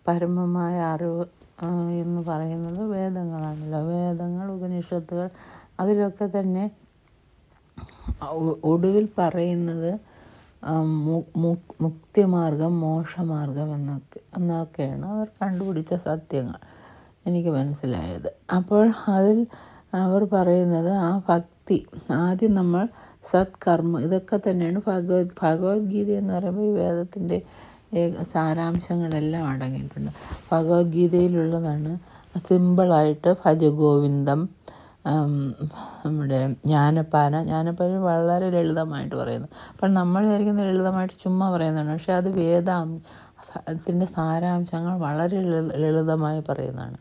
പരമമായ അറിവ് ആ, എന്ന് പറയുന്നത് വേദങ്ങളാണല്ലോ വേദങ്ങൾ ഉപനിഷത്തുകൾ അതിലൊക്കെ തന്നെ ഒ- ഒടുവിൽ പറയുന്നത് ആ, മു- മു- മുക്തിമാർഗം മോക്ഷമാർഗം എന്നൊക്കെ എന്നൊക്കെയാണ് അവർ കണ്ടുപിടിച്ച സത്യങ്ങൾ എനിക്ക് മനസ്സിലായത് അപ്പോൾ അതിൽ അവർ പറയുന്നത് ആ ഭക്തി ആദ്യം നമ്മൾ സത്കർമ്മ ഇതൊക്കെ തന്നെയാണ് ഭഗവത് ഭഗവത്ഗീത എന്ന് പറയുമ്പോൾ ഈ വേദത്തിൻ്റെ ഏക- സാരാംശങ്ങളെല്ലാം അടങ്ങിയിട്ടുണ്ട് ഭഗവത്ഗീതയിലുള്ളതാണ് സിമ്പിളായിട്ട് ഭജഗോവിന്ദം ഉം, നമ്മുടെ ജ്ഞാനപ്പാന ജ്ഞാനപ്പാന വളരെ ലളിതമായിട്ട് പറയുന്നു അപ്പം നമ്മൾ വിചാരിക്കുന്ന ലളിതമായിട്ട് ചുമ്മാ പറയുന്നതാണ് പക്ഷേ അത് വേദാം അതിൻ്റെ സാരാംശങ്ങൾ വളരെ ലളിത- ലളിതമായി പറയുന്നതാണ്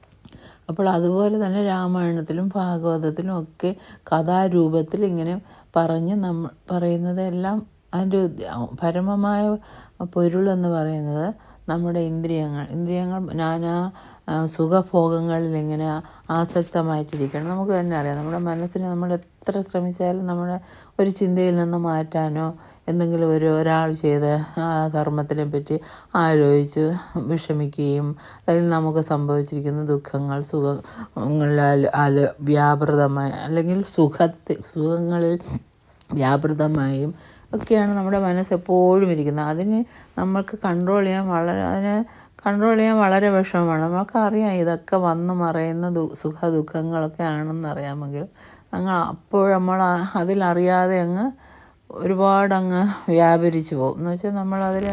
അപ്പോൾ അതുപോലെ തന്നെ രാമായണത്തിലും ഭാഗവതത്തിലും ഒക്കെ കഥാരൂപത്തിൽ ഇങ്ങനെ പറഞ്ഞ് നമ്മൾ പറയുന്നതെല്ലാം അതിൻ്റെ ഉദ്യ- പരമമായ പൊരുളെന്ന് പറയുന്നത് നമ്മുടെ ഇന്ദ്രിയങ്ങൾ ഇന്ദ്രിയങ്ങൾ നാനാ ആ, സുഖഭോഗങ്ങളിൽ ഇങ്ങനെ ആസക്തമായിട്ടിരിക്കണം നമുക്ക് തന്നെ അറിയാം നമ്മുടെ മനസ്സിനെ നമ്മൾ എത്ര ശ്രമിച്ചാലും നമ്മുടെ ഒരു ചിന്തയിൽ നിന്ന് മാറ്റാനോ എന്തെങ്കിലും ഒരു ഒരാൾ ചെയ്ത ആ ധർമ്മത്തിനെ പറ്റി ആലോചിച്ച് വിഷമിക്കുകയും അല്ലെങ്കിൽ നമുക്ക് സംഭവിച്ചിരിക്കുന്ന ദുഃഖങ്ങൾ സുഖങ്ങളാൽ ആല് വ്യാപൃതമായി അല്ലെങ്കിൽ സുഖത്തെ സുഖങ്ങളിൽ വ്യാപൃതമായും ഒക്കെയാണ് നമ്മുടെ മനസ്സ് എപ്പോഴും ഇരിക്കുന്നത് അതിന് നമ്മൾക്ക് കൺട്രോൾ ചെയ്യാൻ വളരെ അതിനെ കൺട്രോൾ ചെയ്യാൻ വളരെ വിഷമമാണ് നമുക്കറിയാം ഇതൊക്കെ വന്ന് മറയുന്ന ദു സുഖ ദുഃഖങ്ങളൊക്കെ ആണെന്ന് അറിയാമെങ്കിൽ ഞങ്ങൾ അപ്പോൾ നമ്മൾ ആ- അതിലറിയാതെ അങ്ങ് ഒരുപാട് അങ്ങ് വ്യാപരിച്ചു പോകും എന്ന് വെച്ചാൽ നമ്മളതിൽ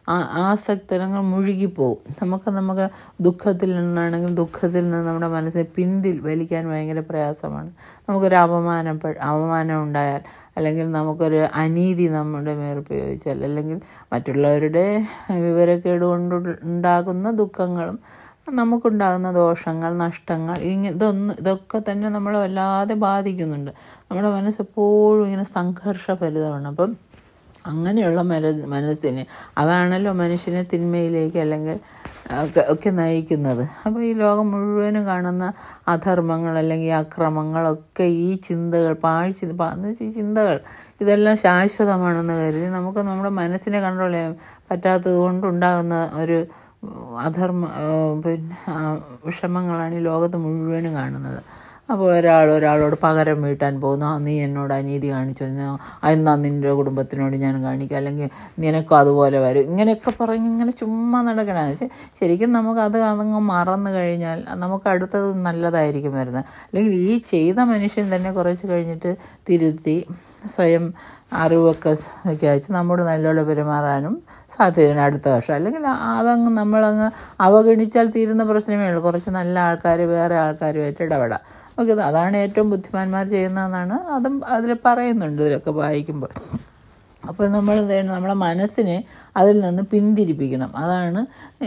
ആസക്തരങ്ങൾ മുഴുകിപ്പോവും നമുക്ക് നമുക്ക് ദുഃഖത്തിൽ നിന്നാണെങ്കിൽ ദുഃഖത്തിൽ നിന്ന് നമ്മുടെ മനസ്സിനെ പിന്തിൽ വലിക്കാൻ ഭയങ്കര പ്രയാസമാണ് നമുക്കൊരു അപമാനം അവമാനം ഉണ്ടായാൽ അല്ലെങ്കിൽ നമുക്കൊരു അനീതി നമ്മുടെ മേൽ പ്രയോഗിച്ചാൽ അല്ലെങ്കിൽ മറ്റുള്ളവരുടെ വിവരക്കേട് കൊണ്ട് ഉണ്ടാകുന്ന ദുഃഖങ്ങളും നമുക്കുണ്ടാകുന്ന ദോഷങ്ങൾ നഷ്ടങ്ങൾ ഇങ്ങനെ ഇതൊന്നും ഇതൊക്കെ തന്നെ നമ്മളെ വല്ലാതെ ബാധിക്കുന്നുണ്ട് നമ്മുടെ മനസ്സെപ്പോഴും ഇങ്ങനെ സംഘർഷഭരിതമാണ് അപ്പം അങ്ങനെയുള്ള മന മനസ്സിനെ അതാണല്ലോ മനുഷ്യനെ തിന്മയിലേക്ക് അല്ലെങ്കിൽ ഒക്കെ ഒക്കെ നയിക്കുന്നത് അപ്പോൾ ഈ ലോകം മുഴുവനും കാണുന്ന അധർമ്മങ്ങൾ അല്ലെങ്കിൽ അക്രമങ്ങളൊക്കെ ഈ ചിന്തകൾ പാഴ്ചി എന്ന് വെച്ചാൽ ഈ ചിന്തകൾ ഇതെല്ലാം ശാശ്വതമാണെന്ന് കരുതി നമുക്ക് നമ്മുടെ മനസ്സിനെ കൺട്രോൾ ചെയ്യാൻ പറ്റാത്തത് കൊണ്ടുണ്ടാകുന്ന ഒരു അധർമ്മ പിന്നെ വിഷമങ്ങളാണ് ഈ ലോകത്ത് മുഴുവനും കാണുന്നത് അപ്പോൾ ഒരാൾ ഒരാളോട് പകരം വീട്ടാൻ പോകുന്നു ആ നീ എന്നോട് അനീതി കാണിച്ചു എന്നാ നിൻ്റെ കുടുംബത്തിനോട് ഞാൻ കാണിക്കുക അല്ലെങ്കിൽ നിനക്കും അതുപോലെ വരും ഇങ്ങനെയൊക്കെ പറഞ്ഞ് ഇങ്ങനെ ചുമ്മാ നടക്കണം പക്ഷേ ശരിക്കും നമുക്ക് അത് അതങ്ങ് മറന്നു കഴിഞ്ഞാൽ നമുക്ക് അടുത്തത് നല്ലതായിരിക്കും വരുന്നത് അല്ലെങ്കിൽ ഈ ചെയ്ത മനുഷ്യൻ തന്നെ കുറച്ച് കഴിഞ്ഞിട്ട് തിരുത്തി സ്വയം അറിവൊക്കെ ഒക്കെ അയച്ച് നമ്മോട് നല്ലോണം പെരുമാറാനും സാധ്യതയാണ് അടുത്ത വർഷം അല്ലെങ്കിൽ അതങ്ങ് നമ്മളങ്ങ് അവഗണിച്ചാൽ തീരുന്ന പ്രശ്നമേ ഉള്ളൂ കുറച്ച് നല്ല ആൾക്കാർ വേറെ ആൾക്കാരുമായിട്ട് ഇടപെടാം ഓക്കെ അതാണ് ഏറ്റവും ബുദ്ധിമാന്മാർ ചെയ്യുന്നതെന്നാണ് അതും അതിൽ പറയുന്നുണ്ട് ഇതിലൊക്കെ വായിക്കുമ്പോൾ അപ്പോൾ നമ്മൾ എന്ത് ചെയ്യണം നമ്മളെ മനസ്സിനെ അതിൽ നിന്ന് പിന്തിരിപ്പിക്കണം അതാണ്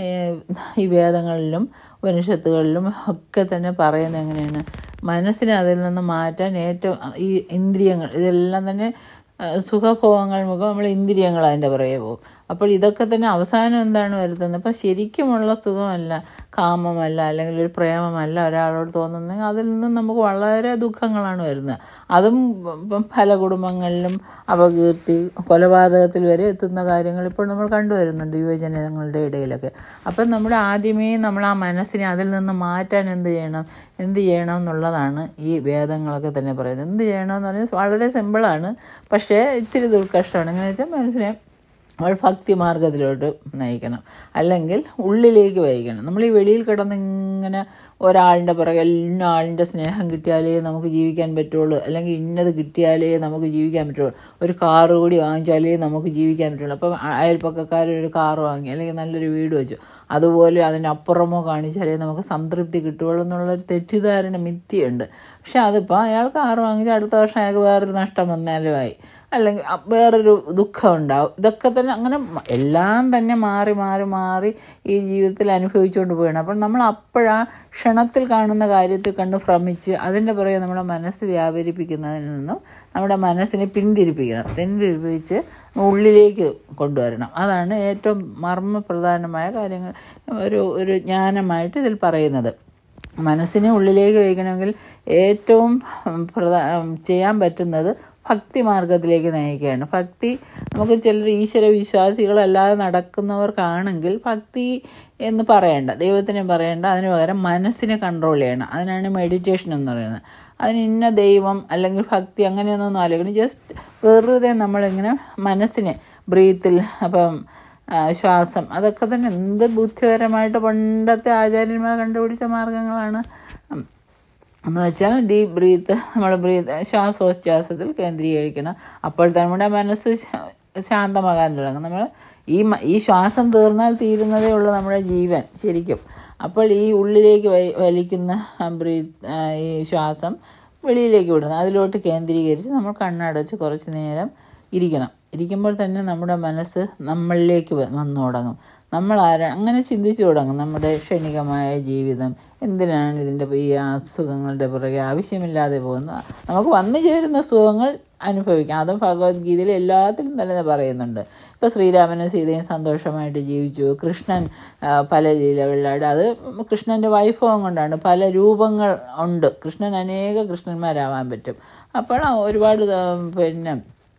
ഈ വേദങ്ങളിലും ഉപനിഷത്തുകളിലും ഒക്കെ തന്നെ പറയുന്നത് എങ്ങനെയാണ് മനസ്സിനെ അതിൽ നിന്ന് മാറ്റാൻ ഏറ്റവും ഈ ഇന്ദ്രിയങ്ങൾ ഇതെല്ലാം തന്നെ സുഖഭോഗങ്ങൾ മുഖം നമ്മൾ ഇന്ദ്രിയങ്ങൾ അതിൻ്റെ പുറകെ പോകും അപ്പോൾ ഇതൊക്കെ തന്നെ അവസാനം എന്താണ് വരുത്തുന്നത് അപ്പം ശരിക്കുമുള്ള സുഖമല്ല കാമമല്ല അല്ലെങ്കിൽ ഒരു പ്രേമമല്ല ഒരാളോട് തോന്നുന്നെങ്കിൽ അതിൽ നിന്ന് നമുക്ക് വളരെ ദുഃഖങ്ങളാണ് വരുന്നത് അതും ഇപ്പം പല കുടുംബങ്ങളിലും അപകീർത്തി കൊലപാതകത്തിൽ വരെ എത്തുന്ന കാര്യങ്ങൾ ഇപ്പോൾ നമ്മൾ കണ്ടുവരുന്നുണ്ട് യുവജനങ്ങളുടെ ഇടയിലൊക്കെ അപ്പം നമ്മൾ ആദ്യമേ നമ്മൾ ആ മനസ്സിനെ അതിൽ നിന്ന് മാറ്റാൻ എന്ത് ചെയ്യണം എന്ത് ചെയ്യണം എന്നുള്ളതാണ് ഈ വേദങ്ങളൊക്കെ തന്നെ പറയുന്നത് എന്ത് ചെയ്യണമെന്ന് പറഞ്ഞാൽ വളരെ സിമ്പിളാണ് പക്ഷേ ഇത്തിരി ദുർക്കഷ്ടമാണ് എങ്ങനെ വെച്ചാൽ മനസ്സിനെ നമ്മൾ ഭക്തി മാർഗത്തിലോട്ട് നയിക്കണം അല്ലെങ്കിൽ ഉള്ളിലേക്ക് വഹിക്കണം നമ്മൾ ഈ വെളിയിൽ കിടന്ന് ഇങ്ങനെ ഒരാളിൻ്റെ പുറകെ ഇന്ന ആളിൻ്റെ സ്നേഹം കിട്ടിയാലേ നമുക്ക് ജീവിക്കാൻ പറ്റുള്ളൂ അല്ലെങ്കിൽ ഇന്നത് കിട്ടിയാലേ നമുക്ക് ജീവിക്കാൻ പറ്റുള്ളൂ ഒരു കാറ് കൂടി വാങ്ങിച്ചാലേ നമുക്ക് ജീവിക്കാൻ പറ്റുള്ളൂ അപ്പം അയൽപ്പക്കക്കാരൊരു കാറ് വാങ്ങി അല്ലെങ്കിൽ നല്ലൊരു വീട് വെച്ചു അതുപോലെ അതിനപ്പുറമോ കാണിച്ചാലേ നമുക്ക് സംതൃപ്തി കിട്ടുള്ളൂ എന്നുള്ളൊരു തെറ്റിദ്ധാരണ മിഥ്യയുണ്ട് പക്ഷെ അതിപ്പോൾ അയാൾ കാറ് വാങ്ങിച്ച് അടുത്ത വർഷം അയാൾക്ക് വേറൊരു നഷ്ടം വന്നാലും ആയി അല്ലെങ്കിൽ വേറൊരു ദുഃഖം ഉണ്ടാവും ഇതൊക്കെ തന്നെ അങ്ങനെ എല്ലാം തന്നെ മാറി മാറി മാറി ഈ ജീവിതത്തിൽ അനുഭവിച്ചുകൊണ്ട് പോവുകയാണ് അപ്പം നമ്മൾ അപ്പോഴാ ക്ഷണത്തിൽ കാണുന്ന കാര്യത്തിൽ കണ്ട് ഭ്രമിച്ച് അതിൻ്റെ പുറകെ നമ്മുടെ മനസ്സ് വ്യാപരിപ്പിക്കുന്നതിൽ നിന്നും നമ്മുടെ മനസ്സിനെ പിന്തിരിപ്പിക്കണം പിന്തിരിപ്പിച്ച് ഉള്ളിലേക്ക് കൊണ്ടുവരണം അതാണ് ഏറ്റവും മർമ്മപ്രധാനമായ കാര്യങ്ങൾ ഒരു ഒരു ജ്ഞാനമായിട്ട് ഇതിൽ പറയുന്നത് മനസ്സിനെ ഉള്ളിലേക്ക് വയ്ക്കണമെങ്കിൽ ഏറ്റവും പ്രധാ ചെയ്യാൻ പറ്റുന്നത് ഭക്തി മാർഗത്തിലേക്ക് നയിക്കുകയാണ് ഭക്തി നമുക്ക് ചിലർ ഈശ്വര വിശ്വാസികളല്ലാതെ നടക്കുന്നവർക്കാണെങ്കിൽ ഭക്തി എന്ന് പറയണ്ട ദൈവത്തിനെ പറയണ്ട അതിന് പകരം മനസ്സിനെ കൺട്രോൾ ചെയ്യണം അതിനാണ് മെഡിറ്റേഷൻ എന്ന് പറയുന്നത് അതിന് ഇന്ന ദൈവം അല്ലെങ്കിൽ ഭക്തി അങ്ങനെയൊന്നും ആലോചിക്കണം ജസ്റ്റ് വെറുതെ നമ്മളിങ്ങനെ മനസ്സിനെ ബ്രീത്തിൽ അപ്പം ആ, ശ്വാസം അതൊക്കെ തന്നെ എന്ത് ബുദ്ധിപരമായിട്ട് പണ്ടത്തെ ആചാര്യന്മാർ കണ്ടുപിടിച്ച മാർഗങ്ങളാണ് ഉം. എന്ന് വെച്ചാൽ ഡീപ്പ് ബ്രീത്ത് നമ്മൾ ബ്രീത്ത് ശ്വാസോച്ഛ്വാസത്തിൽ കേന്ദ്രീകരിക്കണം അപ്പോൾ നമ്മുടെ മനസ്സ് ശാ- ശാന്തമാകാൻ തുടങ്ങും നമ്മൾ ഈ മ- ഈ ശ്വാസം തീർന്നാൽ തീരുന്നതേ ഉള്ളൂ നമ്മുടെ ജീവൻ ശരിക്കും അപ്പോൾ ഈ ഉള്ളിലേക്ക് വ- വലിക്കുന്ന ബ്രീത്ത് ഈ ശ്വാസം വെളിയിലേക്ക് വിടുന്നത് അതിലോട്ട് കേന്ദ്രീകരിച്ച് നമ്മൾ കണ്ണടച്ച് കുറച്ച് നേരം ഇരിക്കണം ഇരിക്കുമ്പോൾ തന്നെ നമ്മുടെ മനസ്സ് നമ്മളിലേക്ക് വ- വന്നു തുടങ്ങും നമ്മൾ ആരാ അങ്ങനെ ചിന്തിച്ചു തുടങ്ങും നമ്മുടെ ക്ഷണികമായ ജീവിതം എന്തിനാണ് ഇതിൻ്റെ ഈ അസുഖങ്ങളുടെ പുറകെ ആവശ്യമില്ലാതെ പോകുന്നത് നമുക്ക് വന്നു ചേരുന്ന സുഖങ്ങൾ അനുഭവിക്കാം അതും ഭഗവത്ഗീതയിൽ എല്ലാത്തിലും തന്നെ പറയുന്നുണ്ട് ഇപ്പോൾ ശ്രീരാമനും സീതയും സന്തോഷമായിട്ട് ജീവിച്ചു കൃഷ്ണൻ ആ, പല ലീലകളിലായിട്ട് അത് കൃഷ്ണൻ്റെ വൈഭവം കൊണ്ടാണ് പല രൂപങ്ങൾ ഉണ്ട് കൃഷ്ണൻ അനേക കൃഷ്ണന്മാരാവാൻ പറ്റും അപ്പോൾ ആ ഒരുപാട് ആ, പിന്നെ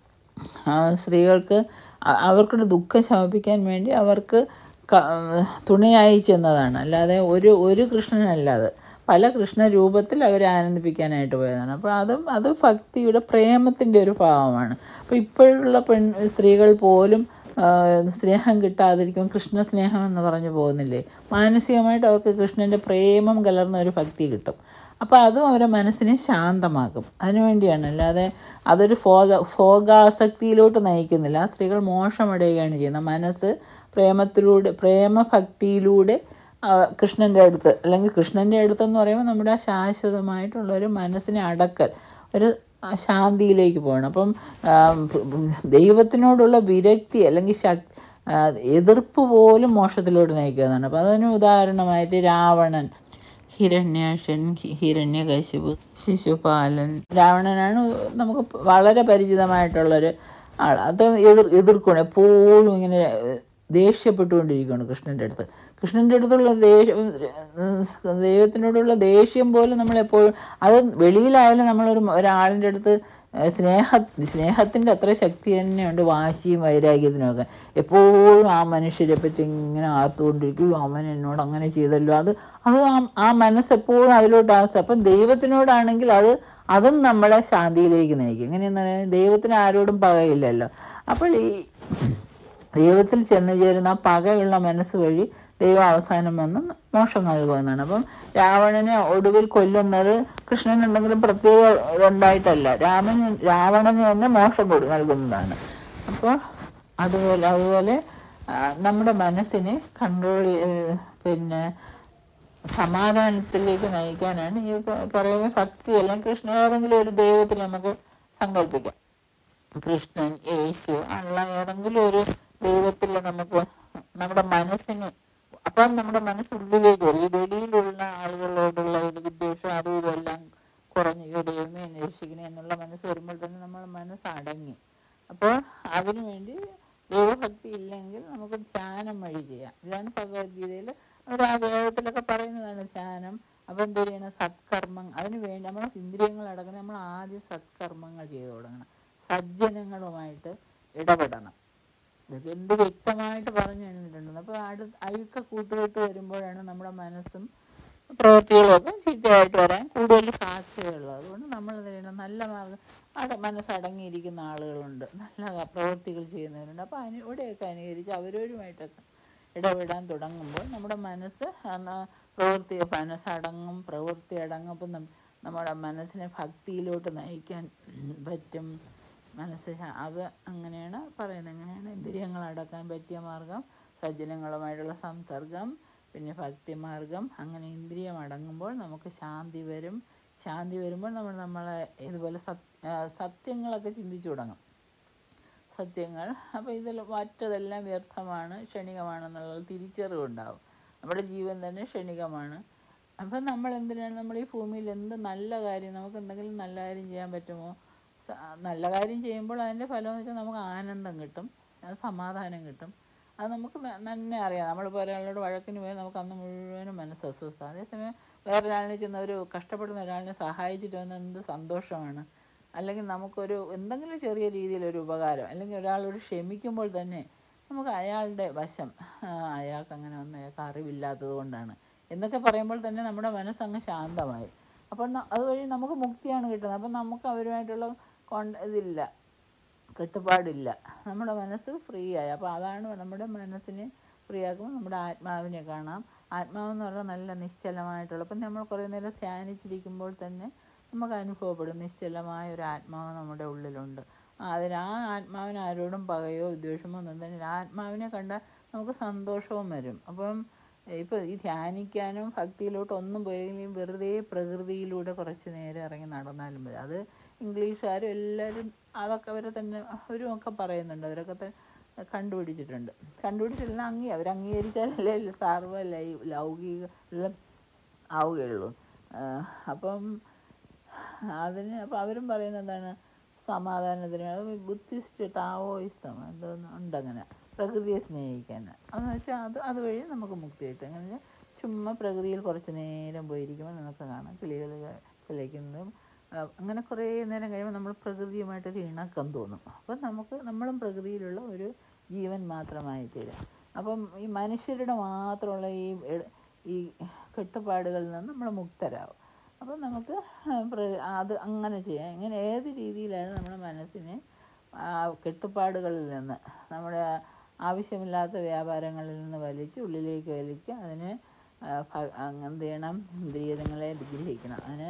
ആ, സ്ത്രീകൾക്ക് അ- അവർക്കുടെ ദുഃഖം ശമിപ്പിക്കാൻ വേണ്ടി അവർക്ക് ക- തുണയായി ചെന്നതാണ് അല്ലാതെ ഒരു ഒരു കൃഷ്ണനല്ല അത് പല കൃഷ്ണ രൂപത്തിൽ അവരെ ആനന്ദിപ്പിക്കാനായിട്ട് പോയതാണ് അപ്പോൾ അതും അത് ഭക്തിയുടെ പ്രേമത്തിൻ്റെ ഒരു ഭാവമാണ് അപ്പോൾ ഇപ്പോഴുള്ള പെൺ സ്ത്രീകൾ പോലും ആ, സ്നേഹം കിട്ടാതിരിക്കും കൃഷ്ണ സ്നേഹം എന്ന് പറഞ്ഞു പോകുന്നില്ലേ മാനസികമായിട്ട് അവർക്ക് കൃഷ്ണൻ്റെ പ്രേമം കലർന്ന ഒരു ഭക്തി കിട്ടും അപ്പോൾ അതും അവരെ മനസ്സിനെ ശാന്തമാക്കും അതിനുവേണ്ടിയാണ് അല്ലാതെ അതൊരു ഫോഗ ഭോഗാസക്തിയിലോട്ട് നയിക്കുന്നില്ല ആ സ്ത്രീകൾ മോശമടയുകയാണ് ചെയ്യുന്നത് മനസ്സ് പ്രേമത്തിലൂടെ പ്രേമഭക്തിയിലൂടെ ആ, കൃഷ്ണൻ്റെ അടുത്ത് അല്ലെങ്കിൽ കൃഷ്ണൻ്റെ അടുത്തെന്ന് പറയുമ്പോൾ നമ്മുടെ ആ ശാശ്വതമായിട്ടുള്ള ഒരു മനസ്സിനെ അടക്കൽ ഒരു ആ, ശാന്തിയിലേക്ക് പോകണം അപ്പം ആ, ഭ- ഭ- ദൈവത്തിനോടുള്ള വിരക്തി അല്ലെങ്കിൽ ശക് ആ, എതിർപ്പ് പോലും മോക്ഷത്തിലോട്ട് നയിക്കുന്നതാണ് അപ്പം അതിന് ഉദാഹരണമായിട്ട് രാവണൻ ഹിരണ്യാക്ഷൻ ഹി- ഹിരണ്യകശിപു ശിശുപാലൻ രാവണനാണ് നമുക്ക് വളരെ പരിചിതമായിട്ടുള്ളൊരു ആൾ അത് എതിർ എതിർക്കണം എപ്പോഴും ഇങ്ങനെ ദേഷ്യപ്പെട്ടുകൊണ്ടിരിക്കുകയാണ് കൃഷ്ണൻ്റെ അടുത്ത് കൃഷ്ണൻ്റെ അടുത്തുള്ള ദേഷ്യം ദൈവത്തിനോടുള്ള ദേഷ്യം പോലും നമ്മളെപ്പോഴും അത് വെളിയിലായാലും നമ്മളൊരു ഒരാളിൻ്റെ അടുത്ത് ഏഹ് സ്നേഹ സ്നേഹത്തിൻ്റെ അത്ര ശക്തി തന്നെയുണ്ട് വാശിയും വൈരാഗ്യത്തിനും ഒക്കെ എപ്പോഴും ആ മനുഷ്യരെ പറ്റി ഇങ്ങനെ ആർത്തുകൊണ്ടിരിക്കും അവൻ എന്നോട് അങ്ങനെ ചെയ്തല്ലോ അത് അത് ആ ആ മനസ്സ് എപ്പോഴും അതിലോട്ട് ആസ് അപ്പം ദൈവത്തിനോടാണെങ്കിൽ അത് അതും നമ്മളെ ശാന്തിയിലേക്ക് നയിക്കും എങ്ങനെയെന്ന് പറയാൻ ദൈവത്തിന് ആരോടും പകയില്ലല്ലോ അപ്പോൾ ഈ ദൈവത്തിൽ ചെന്ന് ചേരുന്ന ആ പകയുള്ള മനസ്സ് വഴി ദൈവം അവസാനം വന്ന് മോക്ഷം നൽകുമെന്നാണ് അപ്പം രാവണനെ ഒടുവിൽ കൊല്ലുന്നത് കൃഷ്ണൻ എന്തെങ്കിലും പ്രത്യേക ഇതുണ്ടായിട്ടല്ല രാമന് രാവണന് തന്നെ മോക്ഷം കൊടു നൽകുന്നതാണ് അപ്പോൾ അതുപോലെ അതുപോലെ ആ, നമ്മുടെ മനസ്സിനെ കൺട്രോൾ പിന്നെ സമാധാനത്തിലേക്ക് നയിക്കാനാണ് ഈ പ- പറയുന്ന ഭക്തി അല്ലെങ്കിൽ കൃഷ്ണ ഏതെങ്കിലും ഒരു ദൈവത്തിൽ നമുക്ക് സങ്കല്പിക്കാം കൃഷ്ണൻ യേശു ഉള്ള ഏതെങ്കിലും ഒരു ദൈവത്തിൽ നമുക്ക് നമ്മുടെ മനസ്സിന് അപ്പം നമ്മുടെ മനസ്സുള്ളിലേക്ക് വരും ഈ വെളിയിലുള്ള ആളുകളോടുള്ള ഇത് വിദ്വേഷം അതും ഇതെല്ലാം കുറഞ്ഞു ഈ ദൈവമേ എന്നെ രക്ഷിക്കണേ എന്നുള്ള മനസ്സ് വരുമ്പോൾ തന്നെ നമ്മുടെ മനസ്സ് അടങ്ങി അപ്പോൾ അതിനുവേണ്ടി ദൈവഭക്തി ഇല്ലെങ്കിൽ നമുക്ക് ധ്യാനം വഴി ചെയ്യാം ഇതാണ് ഭഗവത്ഗീതയിൽ അവർ ആ വേദത്തിലൊക്കെ പറയുന്നതാണ് ധ്യാനം അപ്പം എന്ത് ചെയ്യണം സത്കർമ്മം അതിന് വേണ്ടി നമ്മൾ ഇന്ദ്രിയങ്ങൾ അടങ്ങുന്ന നമ്മൾ ആദ്യം സത്കർമ്മങ്ങൾ ചെയ്തു തുടങ്ങണം സജ്ജനങ്ങളുമായിട്ട് ഇടപെടണം ഇതൊക്കെ എന്ത് വ്യക്തമായിട്ട് പറഞ്ഞു തന്നിട്ടുണ്ട് അപ്പോൾ അടു അഴുക്ക കൂട്ടുകെട്ട് വരുമ്പോഴാണ് നമ്മുടെ മനസ്സും പ്രവൃത്തികളൊക്കെ ചീത്തയായിട്ട് വരാൻ കൂടുതൽ സാധ്യതയുള്ളത് അതുകൊണ്ട് നമ്മൾ എന്ത് ചെയ്യണം നല്ല മാർഗം അവിടെ മനസ്സടങ്ങിയിരിക്കുന്ന ആളുകളുണ്ട് നല്ല ക- പ്രവൃത്തികൾ ചെയ്യുന്നവരുണ്ട് അപ്പോൾ അതിന് ഇവിടെയൊക്കെ അനുകരിച്ച് അവരവരുമായിട്ടൊക്കെ ഇടപെടാൻ തുടങ്ങുമ്പോൾ നമ്മുടെ മനസ്സ് അന്ന് പ്രവൃത്തി മനസ്സടങ്ങും പ്രവൃത്തി അടങ്ങും അപ്പം നം- നമ്മുടെ മനസ്സിനെ ഭക്തിയിലോട്ട് നയിക്കാൻ പറ്റും മനസ്സ് ശാ- അത് അങ്ങനെയാണ് പറയുന്നത് എങ്ങനെയാണ് ഇന്ദ്രിയങ്ങൾ അടക്കാൻ പറ്റിയ മാർഗം സജ്ജനങ്ങളുമായിട്ടുള്ള സംസർഗം പിന്നെ ഭക്തിമാർഗം അങ്ങനെ ഇന്ദ്രിയം അടങ്ങുമ്പോൾ നമുക്ക് ശാന്തി വരും ശാന്തി വരുമ്പോൾ നമ്മൾ നമ്മളെ ഇതുപോലെ സത് ആ, സത്യങ്ങളൊക്കെ ചിന്തിച്ചു തുടങ്ങും സത്യങ്ങൾ അപ്പോൾ ഇതിൽ മറ്റതെല്ലാം വ്യർത്ഥമാണ് ക്ഷണികമാണെന്നുള്ള തിരിച്ചറിവുണ്ടാവും നമ്മുടെ ജീവൻ തന്നെ ക്ഷണികമാണ് അപ്പം നമ്മൾ എന്തിനാണ് നമ്മൾ ഈ ഭൂമിയിൽ എന്ത് നല്ല കാര്യം നമുക്ക് എന്തെങ്കിലും നല്ല കാര്യം ചെയ്യാൻ പറ്റുമോ സ- നല്ല കാര്യം ചെയ്യുമ്പോൾ അതിൻ്റെ ഫലം എന്ന് വെച്ചാൽ നമുക്ക് ആനന്ദം കിട്ടും അത് സമാധാനം കിട്ടും അത് നമുക്ക് ന- തന്നെ അറിയാം നമ്മളിപ്പോൾ ഒരാളോട് വഴക്കിന് പോയാൽ നമുക്ക് അന്ന് മുഴുവനും മനസ്സ് അസ്വസ്ഥ അതേസമയം വേറൊരാളിനെ ചെന്ന് ഒരു കഷ്ടപ്പെടുന്ന ഒരാളിനെ സഹായിച്ചിട്ട് വന്ന എന്ത് സന്തോഷമാണ് അല്ലെങ്കിൽ നമുക്കൊരു എന്തെങ്കിലും ചെറിയ രീതിയിലൊരു ഉപകാരം അല്ലെങ്കിൽ ഒരാളോട് ക്ഷമിക്കുമ്പോൾ തന്നെ നമുക്ക് അയാളുടെ വശം ആ, അയാൾക്ക് അങ്ങനെ ഒന്നും അയാൾക്ക് അറിവില്ലാത്തത് കൊണ്ടാണ് എന്നൊക്കെ പറയുമ്പോൾ തന്നെ നമ്മുടെ മനസ്സങ്ങ് ശാന്തമായി അപ്പോൾ ന- അതുവഴി നമുക്ക് മുക്തിയാണ് കിട്ടുന്നത് അപ്പം നമുക്ക് അവരുമായിട്ടുള്ള കോണ്ട ഇതില്ല കെട്ടുപാടില്ല നമ്മുടെ മനസ്സ് ഫ്രീ ആയി അപ്പോൾ അതാണ് നമ്മുടെ മനസ്സിനെ ഫ്രീ ആക്കുമ്പോൾ നമ്മുടെ ആത്മാവിനെ കാണാം ആത്മാവെന്ന് പറഞ്ഞാൽ നല്ല നിശ്ചലമായിട്ടുള്ള ഇപ്പം നമ്മൾ കുറേ നേരം ധ്യാനിച്ചിരിക്കുമ്പോൾ തന്നെ നമുക്ക് അനുഭവപ്പെടും നിശ്ചലമായ ഒരു ആത്മാവ് നമ്മുടെ ഉള്ളിലുണ്ട് ആ, അതിന് ആ ആത്മാവിന് ആരോടും പകയോ വിദ്വേഷമോ ഒന്നും തന്നെ ആത്മാവിനെ കണ്ടാൽ നമുക്ക് സന്തോഷവും വരും അപ്പം ഇപ്പോൾ ഈ ധ്യാനിക്കാനും ഭക്തിയിലോട്ട് ഒന്നും പോയില്ലെങ്കിലും വെറുതെ പ്രകൃതിയിലൂടെ കുറച്ച് നേരം ഇറങ്ങി നടന്നാലും മതി അത് ഇംഗ്ലീഷുകാരും എല്ലാവരും അതൊക്കെ അവരെ തന്നെ അവരും ഒക്കെ പറയുന്നുണ്ട് അവരൊക്കെ തന്നെ കണ്ടുപിടിച്ചിട്ടുണ്ട് കണ്ടുപിടിച്ചിട്ടില്ല അംഗീ അവർ അംഗീകരിച്ചാലല്ലേ സാർവ ലൈ ലൗകിക എല്ലാം ആവുകയുള്ളൂ ആ, അപ്പം അതിന് അപ്പം അവരും പറയുന്നത് എന്താണ് സമാധാനത്തിന് അത് ബുദ്ധിസ്റ്റ് ടാവോയിസം എന്തോന്ന് ഉണ്ടങ്ങനെ പ്രകൃതിയെ സ്നേഹിക്കാൻ അതെന്ന് വെച്ചാൽ അത് അതുവഴി നമുക്ക് മുക്തി കിട്ടും എങ്ങനെ വെച്ചാൽ ചുമ്മാ പ്രകൃതിയിൽ കുറച്ച് നേരം പോയിരിക്കുമ്പോൾ നമുക്ക് കാണാം കിളികൾ ചിലയ്ക്കുന്നതും ആ, അങ്ങനെ കുറേ നേരം കഴിയുമ്പോൾ നമ്മൾ പ്രകൃതിയുമായിട്ടൊരു ഇണക്കം തോന്നും അപ്പം നമുക്ക് നമ്മളും പ്രകൃതിയിലുള്ള ഒരു ജീവൻ മാത്രമായി തീരും അപ്പം ഈ മനുഷ്യരുടെ മാത്രമുള്ള ഈ എ- ഈ കെട്ടുപാടുകളിൽ നിന്ന് നമ്മൾ മുക്തരാകും അപ്പം നമുക്ക് പ്ര- അത് അങ്ങനെ ചെയ്യാം ഇങ്ങനെ ഏത് രീതിയിലാണ് നമ്മുടെ മനസ്സിനെ ആ കെട്ടുപാടുകളിൽ നിന്ന് നമ്മുടെ ആവശ്യമില്ലാത്ത വ്യാപാരങ്ങളിൽ നിന്ന് വലിച്ച് ഉള്ളിലേക്ക് വലിക്കുക അതിന് ആ, ഭ- അങ്ങ് എന്ത് ചെയ്യണം ഇന്ദ്രിയങ്ങളെ ഗ്രഹിക്കണം അതിന്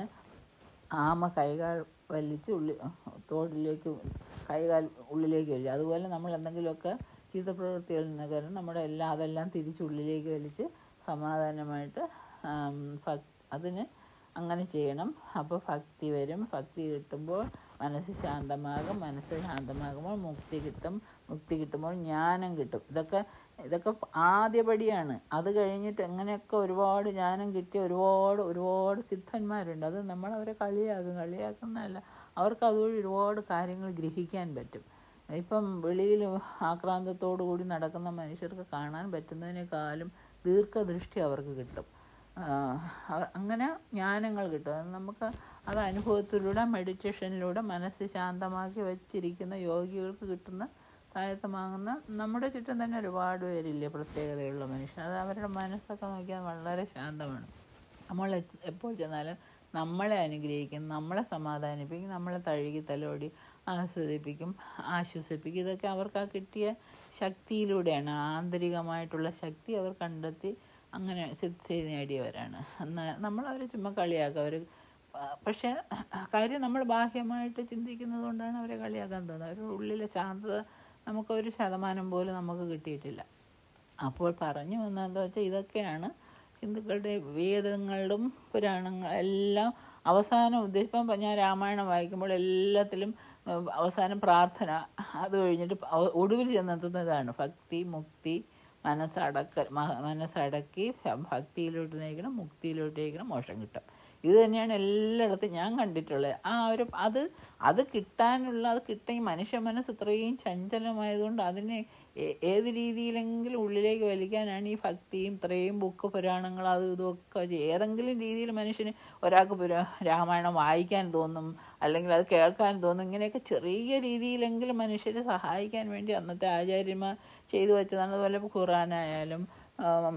ആമ കൈകാൽ വലിച്ച് ഉള്ളി തോടിലേക്ക് കൈകാൽ ഉള്ളിലേക്ക് വലിച്ച് അതുപോലെ നമ്മൾ എന്തെങ്കിലുമൊക്കെ ചീത്ത പ്രവൃത്തികളിൽ നിന്നൊക്കെ വരും നമ്മുടെ എല്ലാം അതെല്ലാം തിരിച്ച് ഉള്ളിലേക്ക് വലിച്ച് സമാധാനമായിട്ട് ആം, ഭക് അതിന് അങ്ങനെ ചെയ്യണം അപ്പോൾ ഭക്തി വരും ഭക്തി കിട്ടുമ്പോൾ മനസ്സ് ശാന്തമാകും മനസ്സ് ശാന്തമാകുമ്പോൾ മുക്തി കിട്ടും മുക്തി കിട്ടുമ്പോൾ ജ്ഞാനം കിട്ടും ഇതൊക്കെ ഇതൊക്കെ ആദ്യപടിയാണ് അത് കഴിഞ്ഞിട്ട് എങ്ങനെയൊക്കെ ഒരുപാട് ജ്ഞാനം കിട്ടിയ ഒരുപാട് ഒരുപാട് സിദ്ധന്മാരുണ്ട് അത് നമ്മൾ അവരെ കളിയാക്കും കളിയാക്കുന്നതല്ല അവർക്ക് അതുവഴി ഒരുപാട് കാര്യങ്ങൾ ഗ്രഹിക്കാൻ പറ്റും ഇപ്പം വെളിയിൽ ആക്രാന്തത്തോടു കൂടി നടക്കുന്ന മനുഷ്യർക്ക് കാണാൻ പറ്റുന്നതിനേക്കാളും ദീർഘദൃഷ്ടി അവർക്ക് കിട്ടും ആ, അവ- അങ്ങനെ ജ്ഞാനങ്ങൾ കിട്ടും അത് നമുക്ക് അത് അനുഭവത്തിലൂടെ മെഡിറ്റേഷനിലൂടെ മനസ്സ് ശാന്തമാക്കി വച്ചിരിക്കുന്ന യോഗികൾക്ക് കിട്ടുന്ന സ്വായത്തമാകുന്ന നമ്മുടെ ചുറ്റും തന്നെ ഒരുപാട് പേരില്ലേ പ്രത്യേകതയുള്ള മനുഷ്യർ അത് അവരുടെ മനസ്സൊക്കെ നോക്കിയാൽ വളരെ ശാന്തമാണ് നമ്മൾ എ- എപ്പോൾ ചെന്നാലും നമ്മളെ അനുഗ്രഹിക്കും നമ്മളെ സമാധാനിപ്പിക്കും നമ്മളെ തഴുകി തലോടി ആസ്വദിപ്പിക്കും ആശ്വസിപ്പിക്കും ഇതൊക്കെ അവർക്ക് ആ കിട്ടിയ ശക്തിയിലൂടെയാണ് ആന്തരികമായിട്ടുള്ള ശക്തി അവർ കണ്ടെത്തി അങ്ങനെ സിദ്ധി നേടിയവരാണ് എന്നാൽ നമ്മളവരെ ചുമ്മാ കളിയാക്കുക അവർ പക്ഷേ കാര്യം നമ്മൾ ബാഹ്യമായിട്ട് ചിന്തിക്കുന്നത് കൊണ്ടാണ് അവരെ കളിയാക്കാൻ തോന്നുന്നത് അവരുടെ ഉള്ളിലെ ശാന്തത നമുക്ക് ഒരു ശതമാനം പോലും നമുക്ക് കിട്ടിയിട്ടില്ല അപ്പോൾ പറഞ്ഞു വന്നതെന്ന് വെച്ചാൽ ഇതൊക്കെയാണ് ഹിന്ദുക്കളുടെ വേദങ്ങളിലും പുരാണങ്ങൾ എല്ലാം അവസാനം ഉദ്ദേശിപ്പം ഞാൻ രാമായണം വായിക്കുമ്പോൾ എല്ലാത്തിലും ഏഹ്, അവസാനം പ്രാർത്ഥന അത് കഴിഞ്ഞിട്ട് അവ- ഒടുവിൽ ചെന്നെത്തുന്നതാണ് ഭക്തി മുക്തി മനസ്സടക്ക മ- മനസ്സടക്കി ഭ- ഭക്തിയിലോട്ട് നയിക്കണം മുക്തിയിലോട്ട് നയിക്കണം മോശം കിട്ടും ഇത് തന്നെയാണ് എല്ലായിടത്തും ഞാൻ കണ്ടിട്ടുള്ളത് ആ ഒരു അത് അത് കിട്ടാനുള്ള അത് കിട്ടി മനുഷ്യ മനസ്സ് ഇത്രയും ചഞ്ചലമായതുകൊണ്ട് അതിനെ ഏ- ഏത് രീതിയിലെങ്കിലും ഉള്ളിലേക്ക് വലിക്കാനാണ് ഈ ഭക്തിയും ഇത്രയും ബുക്ക് പുരാണങ്ങൾ അതും ഇതും ഒക്കെ വെച്ച് ഏതെങ്കിലും രീതിയിൽ മനുഷ്യന് ഒരാൾക്ക് പുരാ രാമായണം വായിക്കാൻ തോന്നും അല്ലെങ്കിൽ അത് കേൾക്കാൻ തോന്നും ഇങ്ങനെയൊക്കെ ചെറിയ രീതിയിലെങ്കിലും മനുഷ്യരെ സഹായിക്കാൻ വേണ്ടി അന്നത്തെ ആചാര്യന്മാർ ചെയ്തു വെച്ചതാണ് അതുപോലെ ഖുറാനായാലും ആം,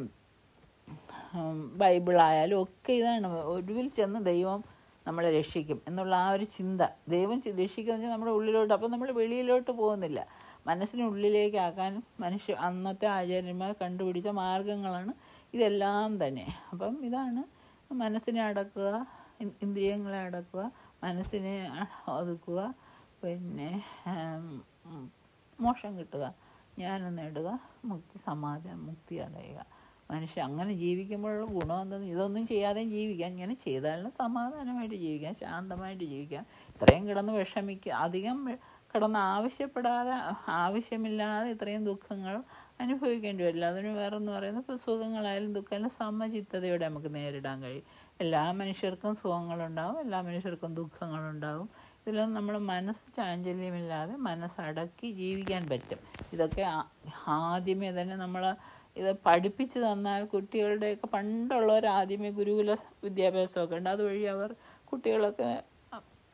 ഉം, ബൈബിളായാലും ഒക്കെ ഇതാണ് ഒടുവിൽ ചെന്ന് ദൈവം നമ്മളെ രക്ഷിക്കും എന്നുള്ള ആ ഒരു ചിന്ത ദൈവം ചി- രക്ഷിക്കുക വെച്ചാൽ നമ്മുടെ ഉള്ളിലോട്ട് അപ്പം നമ്മൾ വെളിയിലോട്ട് പോകുന്നില്ല മനസ്സിനെ ഉള്ളിലേക്കാക്കാൻ മനുഷ്യ അന്നത്തെ ആചാര്യന്മാർ കണ്ടുപിടിച്ച മാർഗങ്ങളാണ് ഇതെല്ലാം തന്നെ അപ്പം ഇതാണ് മനസ്സിനെ അടക്കുക ഇ- ഇന്ദ്രിയങ്ങളെ അടക്കുക മനസ്സിനെ ഒതുക്കുക പിന്നെ ഉം, ഉം, മോക്ഷം കിട്ടുക ജ്ഞാനം നേടുക മുക്തി സമാധാനം മുക്തി അടയുക മനുഷ്യൻ അങ്ങനെ ജീവിക്കുമ്പോഴുള്ള ഗുണം എന്തെന്ന് ഇതൊന്നും ചെയ്യാതെയും ജീവിക്കാം ഇങ്ങനെ ചെയ്താലും സമാധാനമായിട്ട് ജീവിക്കാം ശാന്തമായിട്ട് ജീവിക്കാം ഇത്രയും കിടന്ന് വിഷമിക്കുക അധികം വെ- കിടന്ന് ആവശ്യപ്പെടാതെ ആവശ്യമില്ലാതെ ഇത്രയും ദുഃഖങ്ങൾ അനുഭവിക്കേണ്ടി വരില്ല അതിന് വേറൊന്ന് പറയുന്നത് ഇപ്പോൾ സുഖങ്ങളായാലും ദുഃഖമായാലും സമചിത്തതയോടെ നമുക്ക് നേരിടാൻ കഴിയും എല്ലാ മനുഷ്യർക്കും സുഖങ്ങളുണ്ടാവും എല്ലാ മനുഷ്യർക്കും ദുഃഖങ്ങളുണ്ടാവും ഇതിലൊന്നും നമ്മൾ മനസ്സ് ചാഞ്ചല്യമില്ലാതെ മനസ്സടക്കി ജീവിക്കാൻ പറ്റും ഇതൊക്കെ ആ- ആദ്യമേ തന്നെ നമ്മൾ ഇത് പഠിപ്പിച്ചു തന്നാൽ കുട്ടികളുടെയൊക്കെ പണ്ടുള്ളവർ ആദ്യമേ ഗുരുകുല വിദ്യാഭ്യാസമൊക്കെ ഉണ്ട് അതുവഴി അവർ കുട്ടികളൊക്കെ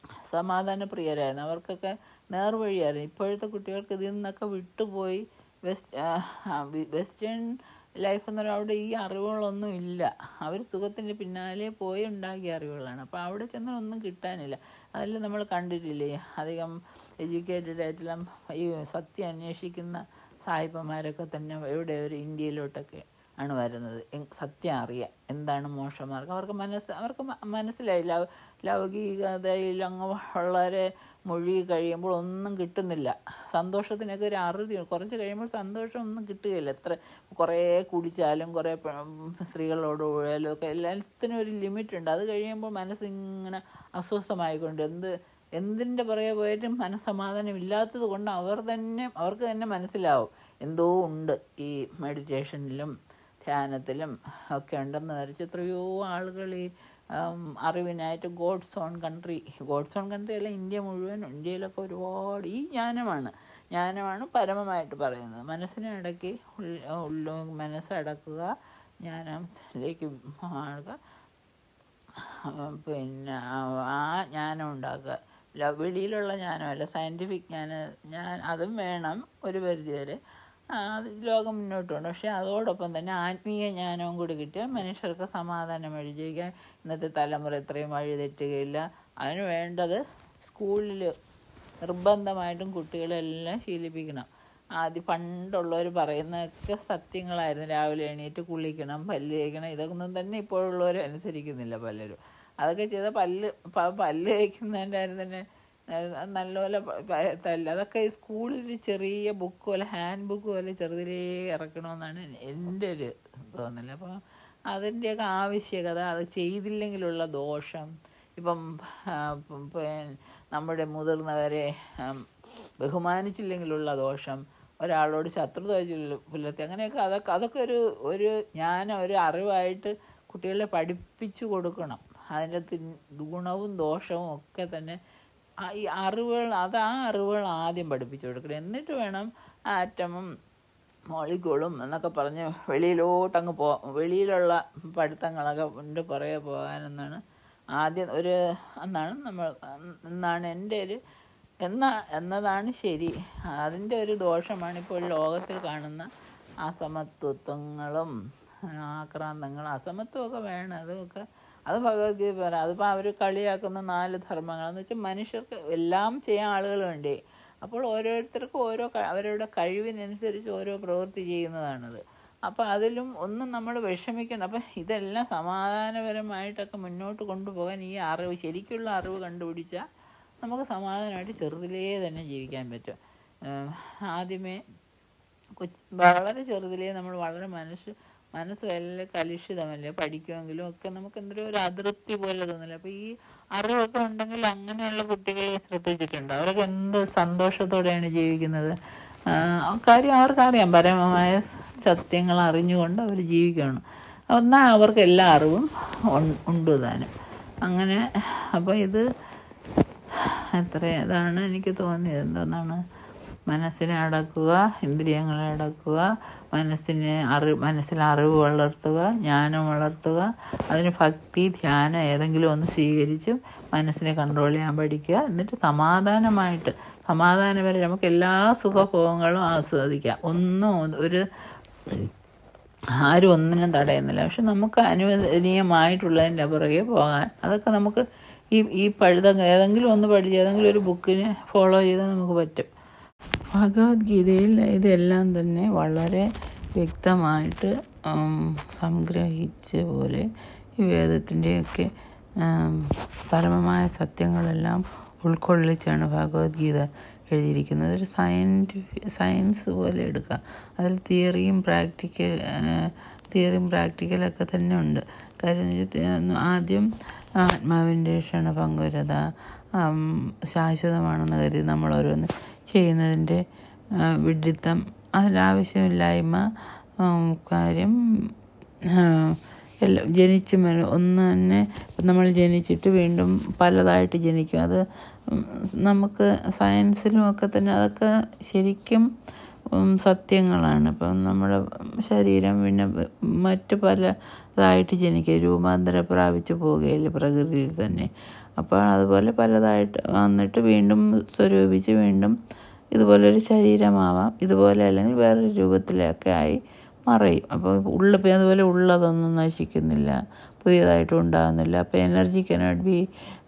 സമാധാനപ്രിയരായിരുന്നു അവർക്കൊക്കെ നേർവഴിയായിരുന്നു ഇപ്പോഴത്തെ കുട്ടികൾക്ക് ഇതിൽ നിന്നൊക്കെ വിട്ടുപോയി വെസ്റ്റ് ആ, ആ, വി- വെസ്റ്റേൺ ലൈഫ് എന്ന് പറയുമ്പോൾ അവിടെ ഈ അറിവുകളൊന്നും ഇല്ല അവർ സുഖത്തിൻ്റെ പിന്നാലെ പോയി ഉണ്ടാക്കിയ അറിവുകളാണ് അപ്പോൾ അവിടെ ചെന്നാൽ ഒന്നും കിട്ടാനില്ല അതെല്ലാം നമ്മൾ കണ്ടിട്ടില്ലേ അധികം എഡ്യൂക്കേറ്റഡ് ആയിട്ടുള്ള ഈ സത്യം അന്വേഷിക്കുന്ന സായിപ്പന്മാരൊക്കെ തന്നെ എവിടെ ഒരു ഇന്ത്യയിലോട്ടൊക്കെ ആണ് വരുന്നത് എങ് സത്യം അറിയാം എന്താണ് മോശമാർഗം അവർക്ക് മനസ്സ് അവർക്ക് മ- മനസ്സിലായി ലൗ ലൗകികതയിൽ അങ്ങ് വളരെ മുഴുകി കഴിയുമ്പോൾ ഒന്നും കിട്ടുന്നില്ല സന്തോഷത്തിനൊക്കെ ഒരു അറുതി കുറച്ച് കഴിയുമ്പോൾ സന്തോഷം ഒന്നും കിട്ടുകയില്ല എത്ര കുറേ കുടിച്ചാലും കുറേ പെ- സ്ത്രീകളോട് പോയാലും ഒക്കെ എല്ലാത്തിനും ഒരു ലിമിറ്റ് ഉണ്ട് അത് കഴിയുമ്പോൾ മനസ്സിങ്ങനെ അസ്വസ്ഥമായിക്കൊണ്ട് എന്ത് എന്തിൻ്റെ പുറകെ പോയിട്ട് മനസ്സമാധാനം ഇല്ലാത്തത് കൊണ്ട് അവർ തന്നെ അവർക്ക് തന്നെ മനസ്സിലാവും എന്തോ ഉണ്ട് ഈ മെഡിറ്റേഷനിലും ധ്യാനത്തിലും ഒക്കെ ഉണ്ടെന്ന് വരച്ച് എത്രയോ ആളുകൾ ഈ ഉം, അറിവിനായിട്ട് God's own country God's own country അല്ല ഇന്ത്യ മുഴുവൻ ഇന്ത്യയിലൊക്കെ ഒരുപാട് ഈ ജ്ഞാനമാണ് ജ്ഞാനമാണ് പരമമായിട്ട് പറയുന്നത് മനസ്സിനെ അടക്കി ഉൾ- ഉള്ളു മനസ്സടക്കുക ജ്ഞാനത്തിലേക്ക് മാറുക പിന്നെ ആ ജ്ഞാനം ഉണ്ടാക്കുക ല- വെളിയിലുള്ള ജ്ഞാനമല്ല സയൻറ്റിഫിക് ജ്ഞാനം ഞാൻ അതും വേണം ഒരു പരിധിവരെ ആ, അത് ലോകം മുന്നോട്ട് കൊണ്ട് പക്ഷേ അതോടൊപ്പം തന്നെ ആത്മീയ ജ്ഞാനവും കൂടി കിട്ടിയാൽ മനുഷ്യർക്ക് സമാധാനം വഴി ജീവിക്കാൻ ഇന്നത്തെ തലമുറ ഇത്രയും വഴി തെറ്റുകയില്ല അതിന് വേണ്ടത് സ്കൂളിൽ നിർബന്ധമായിട്ടും കുട്ടികളെല്ലാം ശീലിപ്പിക്കണം ആദ്യം പണ്ടുള്ളവർ പറയുന്നതൊക്കെ സത്യങ്ങളായിരുന്നു രാവിലെ എണീറ്റ് കുളിക്കണം പല്ല് തേക്കണം ഇതൊന്നും തന്നെ ഇപ്പോഴുള്ളവർ അനുസരിക്കുന്നില്ല പലരും അതൊക്കെ ചെയ്താൽ പല്ല് പ- പല്ല് തേക്കുന്നതിൻ്റെ കാര്യം തന്നെ ഏഹ്, നല്ലപോലെ പ- പ- തല്ല അതൊക്കെ ഈ സ്കൂളിൽ ഒരു ചെറിയ ബുക്ക് പോലെ ഹാൻഡ് ബുക്ക് പോലെ ചെറുതിലേ ഇറക്കണമെന്നാണ് എൻ്റെ ഒരു തോന്നൽ അപ്പോൾ അതിൻ്റെയൊക്കെ ആവശ്യകത അത് ചെയ്തില്ലെങ്കിലുള്ള ദോഷം ഇപ്പം ആ, പ് പിന്നെ നമ്മുടെ മുതിർന്നവരെ ആം, ബഹുമാനിച്ചില്ലെങ്കിലുള്ള ദോഷം ഒരാളോട് ശത്രുത ചൊല്ലി- പുലർത്തി അങ്ങനെയൊക്കെ അതൊക്കെ അതൊക്കെ ഒരു ഒരു ജ്ഞാനം ഒരു അറിവായിട്ട് കുട്ടികളെ പഠിപ്പിച്ചു കൊടുക്കണം അതിൻ്റെ തിൻ- ഗുണവും ദോഷവും ഒക്കെ തന്നെ ആ ഈ അറിവുകൾ അത് ആ അറിവുകൾ ആദ്യം പഠിപ്പിച്ചു കൊടുക്കണം എന്നിട്ട് വേണം ആറ്റമും മോളിക്കൂളും എന്നൊക്കെ പറഞ്ഞ് വെളിയിലോട്ടങ്ങ് പോ വെളിയിലുള്ള പഠിത്തങ്ങളൊക്കെ കൊണ്ട് പുറകെ പോകാനെന്നാണ് ആദ്യം ഒരു എന്നാണ് നമ്മൾ എന്നാണ് എൻ്റെ ഒരു എന്നാ എന്നതാണ് ശരി അതിൻ്റെ ഒരു ദോഷമാണ് ഇപ്പോൾ ലോകത്തിൽ കാണുന്ന അസമത്വത്വങ്ങളും ആക്രാന്തങ്ങളും അസമത്വമൊക്കെ വേണം അതൊക്കെ അത് ഭഗവത്ഗീത പറയാം അതിപ്പോൾ അവർ കളിയാക്കുന്ന നാല് ധർമ്മങ്ങളെന്ന് വെച്ചാൽ മനുഷ്യർക്ക് എല്ലാം ചെയ്യാൻ ആളുകൾ വേണ്ടേ അപ്പോൾ ഓരോരുത്തർക്കും ഓരോ ക- അവരുടെ കഴിവിനനുസരിച്ച് ഓരോ പ്രവൃത്തി ചെയ്യുന്നതാണത് അപ്പോൾ അതിലും ഒന്നും നമ്മൾ വിഷമിക്കണം അപ്പം ഇതെല്ലാം സമാധാനപരമായിട്ടൊക്കെ മുന്നോട്ട് കൊണ്ടുപോകാൻ ഈ അറിവ് ശരിക്കുള്ള അറിവ് കണ്ടുപിടിച്ചാൽ നമുക്ക് സമാധാനമായിട്ട് ചെറുതിലേ തന്നെ ജീവിക്കാൻ പറ്റും ഏഹ് ആദ്യമേ കൊച്ച് വളരെ ചെറുതിലേ നമ്മൾ വളരെ മനസ്സ് മനസ്സ് വല്ല കലുഷിതമല്ലേ പഠിക്കുമെങ്കിലും ഒക്കെ നമുക്ക് എന്തൊരു ഒരു അതൃപ്തി പോലെ തോന്നില്ല അപ്പോൾ ഈ അറിവൊക്കെ ഉണ്ടെങ്കിൽ അങ്ങനെയുള്ള കുട്ടികളെ ശ്രദ്ധിച്ചിട്ടുണ്ട് അവരൊക്കെ എന്ത് സന്തോഷത്തോടെയാണ് ജീവിക്കുന്നത് ആ, കാര്യം അവർക്കറിയാം പരമമായ സത്യങ്ങൾ അറിഞ്ഞുകൊണ്ട് അവർ ജീവിക്കുകയാണ് എന്നാൽ അവർക്ക് എല്ലാ അറിവും ഉൺ- ഉണ്ട് താനും അങ്ങനെ അപ്പോൾ ഇത് എത്ര ഇതാണ് എനിക്ക് തോന്നിയത് എന്തെന്നാണ് മനസ്സിനെ അടക്കുക ഇന്ദ്രിയങ്ങളെ അടക്കുക മനസ്സിനെ അറി മനസ്സിൽ അറിവ് വളർത്തുക ജ്ഞാനം വളർത്തുക അതിന് ഭക്തി ധ്യാനം ഏതെങ്കിലും ഒന്ന് സ്വീകരിച്ച് മനസ്സിനെ കൺട്രോൾ ചെയ്യാൻ പഠിക്കുക എന്നിട്ട് സമാധാനമായിട്ട് സമാധാനപരം നമുക്ക് എല്ലാ സുഖഭോഗങ്ങളും ആസ്വദിക്കാം ഒന്നും ഒരു ആരും ഒന്നിനും തടയുന്നില്ല പക്ഷെ നമുക്ക് അനുവദനീയമായിട്ടുള്ളതിൻ്റെ പുറകെ പോകാൻ അതൊക്കെ നമുക്ക് ഈ ഈ പഴുത ഏതെങ്കിലും ഒന്ന് പഠിച്ച് ഏതെങ്കിലും ഒരു ബുക്കിനെ ഫോളോ ചെയ്താൽ നമുക്ക് പറ്റും ഭഗവത്ഗീതയിൽ ഇതെല്ലാം തന്നെ വളരെ വ്യക്തമായിട്ട് ഉം, സംഗ്രഹിച്ച പോലെ ഈ വേദത്തിൻ്റെയൊക്കെ ഉം, പരമമായ സത്യങ്ങളെല്ലാം ഉൾക്കൊള്ളിച്ചാണ് ഭഗവത്ഗീത എഴുതിയിരിക്കുന്നത് ഒരു സയൻറ്റിഫി സയൻസ് പോലെ എടുക്കാം അതിൽ തിയറിയും പ്രാക്ടിക്കൽ തിയറിയും പ്രാക്ടിക്കലൊക്കെ തന്നെ ഉണ്ട് കാര്യം എന്ന് വെച്ചാൽ ആദ്യം ആത്മാവിൻ്റെ ക്ഷണഭങ്കുരത ആം, ശാശ്വതമാണെന്ന് കരുതി നമ്മൾ ഓരോന്ന് ചെയ്യുന്നതിൻ്റെ ആ, വിഡ്ഢിത്തം അതിലാവശ്യമില്ലായ്മ ഉം, കാര്യം ആ, എല്ലാം ജനിച്ച് മര- ഒന്ന് തന്നെ ഇപ്പം നമ്മൾ ജനിച്ചിട്ട് വീണ്ടും പലതായിട്ട് ജനിക്കും അത് ഉം, നമുക്ക് സയൻസിലും ഒക്കെ തന്നെ അതൊക്കെ ശരിക്കും ഉം, സത്യങ്ങളാണ് ഇപ്പം നമ്മുടെ ശരീരം പിന്നെ വ- മറ്റ് പല ഇതായിട്ട് ജനിക്കുക രൂപാന്തരം പ്രാപിച്ചു പോവുകയില്ല പ്രകൃതിയിൽ തന്നെ അപ്പോൾ അതുപോലെ പലതായിട്ട് വന്നിട്ട് വീണ്ടും സ്വരൂപിച്ച് വീണ്ടും ഇതുപോലൊരു ശരീരമാവാം ഇതുപോലെ അല്ലെങ്കിൽ വേറൊരു രൂപത്തിലൊക്കെ ആയി മറയും അപ്പോൾ ഉള്ള അതുപോലെ ഉള്ളതൊന്നും നശിക്കുന്നില്ല പുതിയതായിട്ടും ഉണ്ടാകുന്നില്ല അപ്പോൾ energy cannot be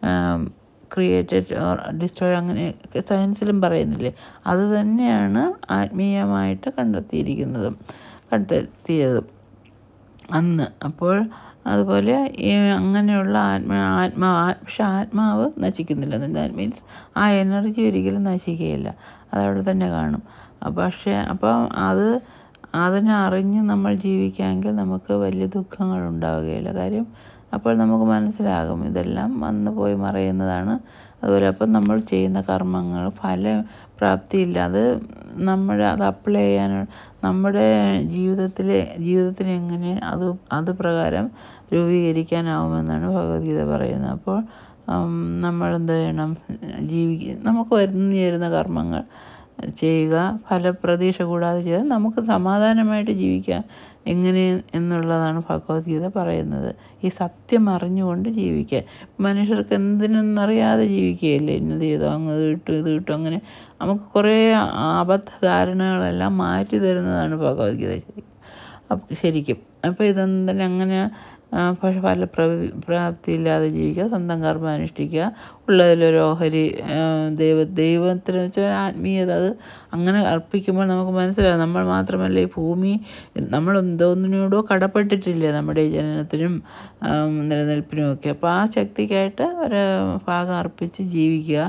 created or destroy അങ്ങനെ സയൻസിലും പറയുന്നില്ലേ അത് തന്നെയാണ് ആത്മീയമായിട്ട് കണ്ടെത്തിയിരിക്കുന്നതും കണ്ടെത്തിയതും അന്ന് അപ്പോൾ അതുപോലെ ഈ അങ്ങനെയുള്ള ആത്മ ആത്മാ പക്ഷെ ആത്മാവ് നശിക്കുന്നില്ല ദാറ്റ് മീൻസ് ആ എനർജി ഒരിക്കലും നശിക്കുകയില്ല അതവിടെ തന്നെ കാണും പക്ഷേ അപ്പം അത് അതിനെ അറിഞ്ഞ് നമ്മൾ ജീവിക്കാമെങ്കിൽ നമുക്ക് വലിയ ദുഃഖങ്ങൾ ഉണ്ടാവുകയില്ല കാര്യം അപ്പോൾ നമുക്ക് മനസ്സിലാകും ഇതെല്ലാം വന്നു പോയി മറയുന്നതാണ് അതുപോലെ അപ്പം നമ്മൾ ചെയ്യുന്ന കർമ്മങ്ങൾ ഫലപ്രാപ്തിയില്ല അത് നമ്മൾ അത് അപ്ലൈ ചെയ്യാൻ നമ്മുടെ ജീവിതത്തിലെ ജീവിതത്തിന് എങ്ങനെ അത് അത് പ്രകാരം രൂപീകരിക്കാനാവുമെന്നാണ് ഭഗവത്ഗീത പറയുന്നത് അപ്പോൾ നമ്മൾ എന്ത് ചെയ്യണം ജീവി നമുക്ക് വരുന്ന ചേരുന്ന കർമ്മങ്ങൾ ചെയ്യുക ഫലപ്രതീക്ഷ കൂടാതെ ചെയ്താൽ നമുക്ക് സമാധാനമായിട്ട് ജീവിക്കാം എങ്ങനെ എന്നുള്ളതാണ് ഭഗവത്ഗീത പറയുന്നത് ഈ സത്യം അറിഞ്ഞുകൊണ്ട് ജീവിക്കാൻ മനുഷ്യർക്ക് എന്തിനെന്നറിയാതെ ജീവിക്കുകയല്ലേ ഇന്നത് ചെയ്തോ അങ്ങ് ഇത് കിട്ടും ഇത് കിട്ടും അങ്ങനെ നമുക്ക് കുറേ അബദ്ധ ധാരണകളെല്ലാം മാറ്റി തരുന്നതാണ് ഭഗവത്ഗീത ശരിക്കും ശരിക്കും അപ്പോൾ ഇതൊന്നും തന്നെ അങ്ങനെ പക്ഷെ ഫല പ്രാപ്തിയില്ലാതെ ജീവിക്കുക സ്വന്തം കർമ്മം അനുഷ്ഠിക്കുക ഉള്ളതിലൊരു ഓഹരി ദൈവ ദൈവത്തിന് വെച്ചാൽ ആത്മീയത അത് അങ്ങനെ അർപ്പിക്കുമ്പോൾ നമുക്ക് മനസ്സിലാകും നമ്മൾ മാത്രമല്ല ഈ ഭൂമി നമ്മൾ എന്തോന്നിനോടോ കടപ്പെട്ടിട്ടില്ലേ നമ്മുടെ ഈ ജനനത്തിനും നിലനിൽപ്പിനും ഒക്കെ അപ്പോൾ ആ ശക്തിക്കായിട്ട് ഒരു ഭാഗം അർപ്പിച്ച് ജീവിക്കുക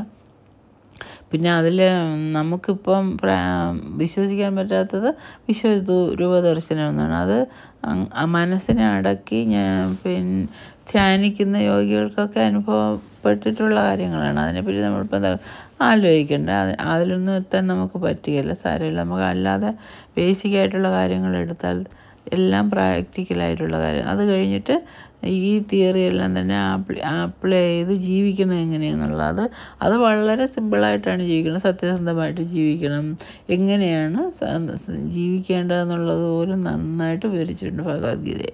പിന്നെ അതിൽ നമുക്കിപ്പം വിശ്വസിക്കാൻ പറ്റാത്തത് വിശ്വ രൂപദർശനം എന്നാണ് അത് മനസ്സിനെ അടക്കി ഞാൻ പിന്നെ ധ്യാനിക്കുന്ന യോഗികൾക്കൊക്കെ അനുഭവപ്പെട്ടിട്ടുള്ള കാര്യങ്ങളാണ് അതിനെപ്പറ്റി നമ്മളിപ്പോൾ എന്താ ആലോചിക്കേണ്ട അതിലൊന്നും എത്താൻ നമുക്ക് പറ്റുകയില്ല സാരമില്ല നമുക്ക് അല്ലാതെ ബേസിക് ആയിട്ടുള്ള കാര്യങ്ങൾ എടുത്താൽ എല്ലാം പ്രാക്ടിക്കലായിട്ടുള്ള കാര്യം അത് കഴിഞ്ഞിട്ട് ഈ തിയറി എല്ലാം തന്നെ അപ്ലൈ ചെയ്ത് ജീവിക്കണം എങ്ങനെയാണെന്നുള്ളത് അത് അത് വളരെ സിമ്പിളായിട്ടാണ് ജീവിക്കണം സത്യസന്ധമായിട്ട് ജീവിക്കണം എങ്ങനെയാണ് ജീവിക്കേണ്ടതെന്നുള്ളത് പോലും നന്നായിട്ട് വിവരിച്ചിട്ടുണ്ട് ഭഗവത്ഗീതയെ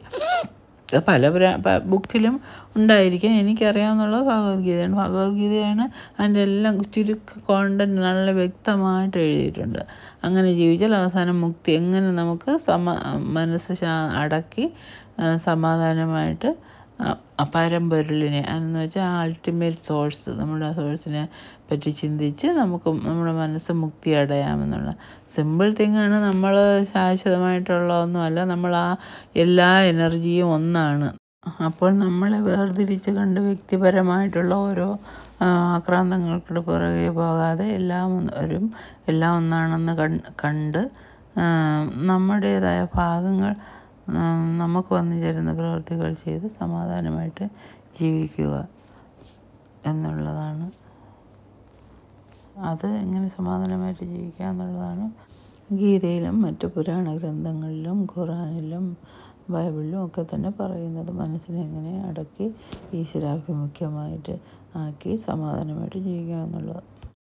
പല ബുക്കിലും ഉണ്ടായിരിക്കാം എനിക്കറിയാവുന്നുള്ളത് ഭഗവത്ഗീതയാണ് ഭഗവത്ഗീതയാണ് അതിൻ്റെ എല്ലാം ചുരുക്ക കോണ്ടൻറ്റ് നല്ല വ്യക്തമായിട്ട് എഴുതിയിട്ടുണ്ട് അങ്ങനെ ജീവിച്ചാൽ അവസാനം മുക്തി എങ്ങനെ നമുക്ക് സമ മനസ്സ് അടക്കി സമാധാനമായിട്ട് പരമ്പൊരുളിനെ എന്ന് വെച്ചാൽ അൾട്ടിമേറ്റ് സോഴ്സ് നമ്മുടെ സോഴ്സിനെ പറ്റി ചിന്തിച്ച് നമുക്ക് നമ്മുടെ മനസ്സ് മുക്തി അടയാമെന്നുള്ള സിമ്പിൾ തിങ്ങാണ് നമ്മൾ ശാശ്വതമായിട്ടുള്ളതൊന്നുമല്ല നമ്മൾ ആ എല്ലാ എനർജിയും ഒന്നാണ് അപ്പോൾ നമ്മളെ വേർതിരിച്ച് കണ്ട് വ്യക്തിപരമായിട്ടുള്ള ഓരോ ആക്രാന്തങ്ങൾക്ക് പുറകെ പോകാതെ എല്ലാം ഒരു എല്ലാം ഒന്നാണെന്ന് കണ്ട് നമ്മുടേതായ ഭാഗങ്ങൾ നമുക്ക് വന്നു ചേരുന്ന പ്രവൃത്തികൾ ചെയ്ത് സമാധാനമായിട്ട് ജീവിക്കുക എന്നുള്ളതാണ് അത് എങ്ങനെ സമാധാനമായിട്ട് ജീവിക്കുക എന്നുള്ളതാണ് ഗീതയിലും മറ്റു പുരാണ ഗ്രന്ഥങ്ങളിലും ഖുറാനിലും ബൈബിളിലും ഒക്കെ തന്നെ പറയുന്നത് മനസ്സിനെ എങ്ങനെ അടക്കി ഈശ്വരാഭിമുഖ്യമായിട്ട് ആക്കി സമാധാനമായിട്ട് ജീവിക്കുക എന്നുള്ളത്